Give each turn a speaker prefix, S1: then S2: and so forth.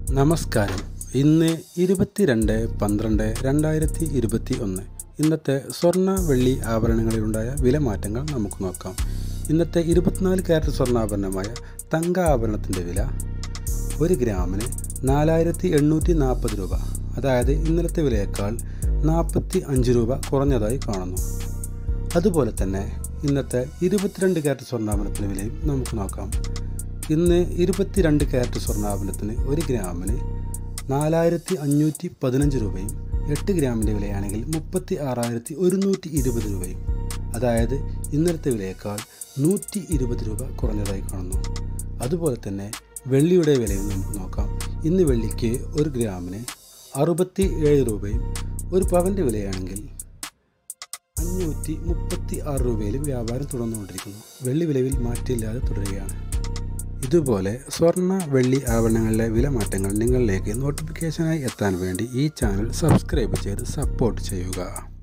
S1: നമസ്കാരം ഇന്ന് ഇരുപത്തിരണ്ട് പന്ത്രണ്ട് രണ്ടായിരത്തി ഇരുപത്തി ഒന്ന് ഇന്നത്തെ സ്വർണ്ണ വെള്ളി ആഭരണങ്ങളിലുണ്ടായ വിലമാറ്റങ്ങൾ നമുക്ക് നോക്കാം ഇന്നത്തെ ഇരുപത്തിനാല് ക്യാരറ്റ് സ്വർണ്ണാഭരണമായ തങ്ക ആഭരണത്തിൻ്റെ വില ഒരു ഗ്രാമിന് നാലായിരത്തി എണ്ണൂറ്റി നാൽപ്പത് രൂപ അതായത് ഇന്നലത്തെ വിലയേക്കാൾ നാൽപ്പത്തി അഞ്ച് രൂപ കുറഞ്ഞതായി കാണുന്നു അതുപോലെ തന്നെ ഇന്നത്തെ ഇരുപത്തിരണ്ട് ക്യാരറ്റ് സ്വർണ്ണാഭരണത്തിൻ്റെ വിലയും നമുക്ക് നോക്കാം ഇന്ന് ഇരുപത്തിരണ്ട് ക്യാരറ്റ് സ്വർണ്ണാഭരണത്തിന് ഒരു ഗ്രാമിന് നാലായിരത്തി അഞ്ഞൂറ്റി പതിനഞ്ച് രൂപയും എട്ട് ഗ്രാമിൻ്റെ വിലയാണെങ്കിൽ മുപ്പത്തി ആറായിരത്തി ഒരുന്നൂറ്റി ഇരുപത് രൂപയും അതായത് ഇന്നലത്തെ വിലയേക്കാൾ നൂറ്റി ഇരുപത് രൂപ കുറഞ്ഞതായി കാണുന്നു അതുപോലെ തന്നെ വെള്ളിയുടെ വിലയും നമുക്ക് നോക്കാം ഇന്ന് വെള്ളിക്ക് ഒരു ഗ്രാമിന് അറുപത്തി ഏഴ് രൂപയും ഒരു പവൻ്റെ വിലയാണെങ്കിൽ അഞ്ഞൂറ്റി മുപ്പത്തി ആറ് രൂപയിലും വ്യാപാരം തുടർന്നുകൊണ്ടിരിക്കുന്നു വെള്ളി വിലയിൽ മാറ്റമില്ലാതെ തുടരുകയാണ് ഇതുപോലെ സ്വർണ്ണ വെള്ളി ആഭരണങ്ങളിലെ വിലമാറ്റങ്ങൾ നിങ്ങളിലേക്ക് നോട്ടിഫിക്കേഷനായി എത്താൻ വേണ്ടി ഈ ചാനൽ സബ്സ്ക്രൈബ് ചെയ്ത് സപ്പോർട്ട് ചെയ്യുക